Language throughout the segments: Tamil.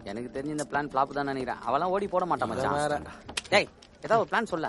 எனக்கு தெரிஞ்சு இந்த பிளான் ஃபிளாப் தான் நினைக்கிறேன் அவெல்லாம் ஓடி போட மாட்டான் வேற. மச்சான் டேய் ஏதாவது ஒரு பிளான் சொல்ல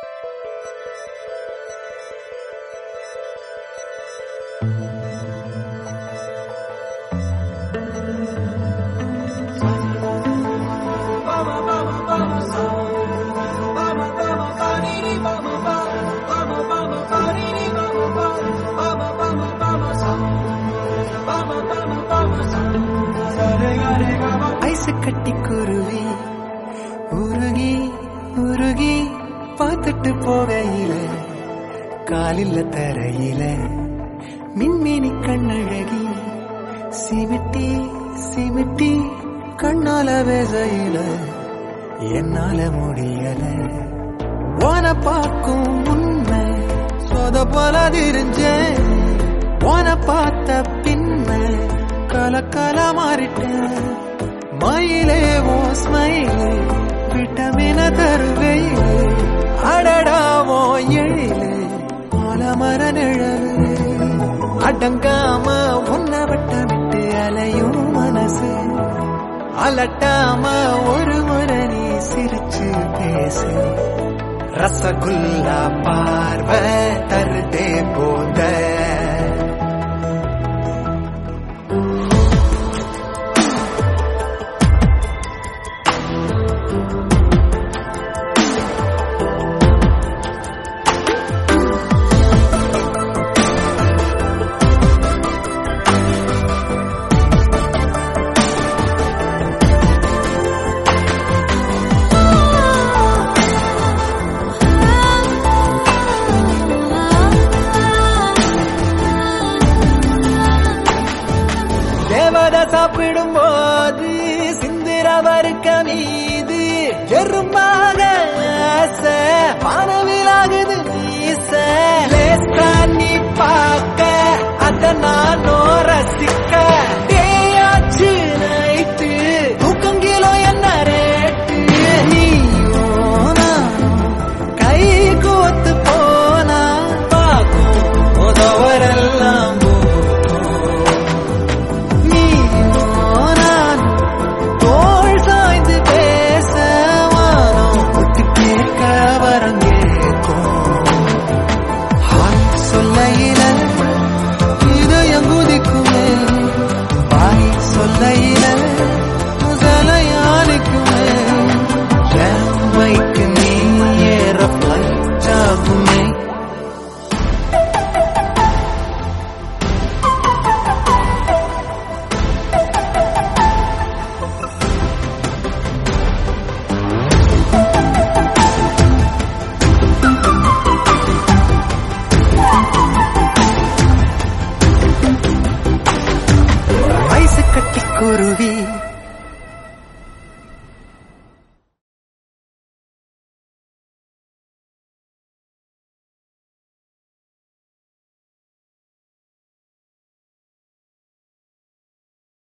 ஐசு கட்டி குருவி உருகி உருகி பார்த்துட்டு போகையில காலில்ல தரையில மின்மினி கண்ணழகி சிமிட்டி சிமிட்டி கண்ணால வேசையில என்னால முடியல ஓன பார்க்கும் முன்ன சொத போல தெரிஞ்சேன் ஓன பார்த்த பின்ன கலக்கல மாறிட்டேன் மயிலே ஓ ஸ்மைலே விட்டமின தருகையிலே அடடாவோ எழிலே ஆலமர நிழலே அடங்காம உன்னை வட்டமிட்டு அலையும் மனசு அலட்டாம ஒரு முறை நீ சிரிச்சு பேசு ரசகுல்லா பார்வை தருதே போத தேவதை சாப்பிடும் போது சிந்திர வறுக்க மீது எறும்பாக ஆசை வானவிலாகுது மீச லேசா நீ பார்க்க அத நானோ ரசிக்க